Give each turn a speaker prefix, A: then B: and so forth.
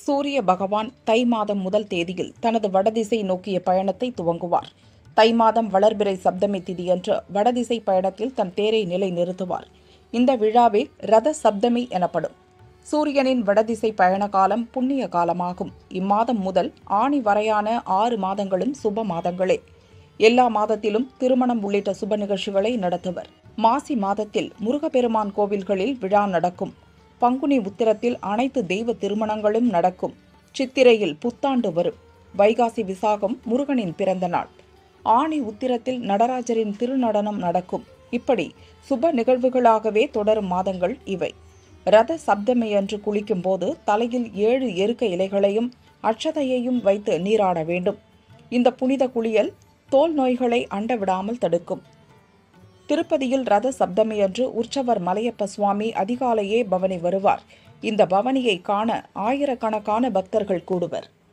A: சூரிய பகவான் தை மாதம் முதல் தேதியில் தனது வடதிசை நோக்கிய பயணத்தை துவங்குவார் தை மாதம் வளர்பிறை சப்தமி திதியன்று வடதிசை பயணத்தில் தன் தேரை நிலை நிறுத்துவார் இந்த விழாவே ரத சப்தமி எனப்படும் சூரியனின் வடதிசை பயண காலம் புண்ணிய காலமாகும் இம்மாதம் முதல் ஆணி வரையான ஆறு மாதங்களும் சுப மாதங்களே எல்லா மாதத்திலும் திருமணம் உள்ளிட்ட சுப நிகழ்ச்சிகளை நடத்துவர் மாசி மாதத்தில் முருகப்பெருமான் கோவில்களில் விழா நடக்கும் பங்குனி உத்திரத்தில் அனைத்து தெய்வ திருமணங்களும் நடக்கும் சித்திரையில் புத்தாண்டு வரும் வைகாசி விசாகம் முருகனின் பிறந்த நாள் ஆணி உத்திரத்தில் நடராஜரின் திருநடனம் நடக்கும் இப்படி சுப நிகழ்வுகளாகவே தொடரும் மாதங்கள் இவை ரத சப்தமியன்று குளிக்கும் போது தலையில் ஏழு எருக்க இலைகளையும் அட்சதையையும் வைத்து நீராட வேண்டும் இந்த புனித குளியல் தோல் நோய்களை அண்ட விடாமல் தடுக்கும் திருப்பதியில் ரத சப்தமியன்று உற்சவர் மலையப்ப சுவாமி அதிகாலையே பவனி வருவார் இந்த பவனியை காண ஆயிரக்கணக்கான பக்தர்கள் கூடுவர்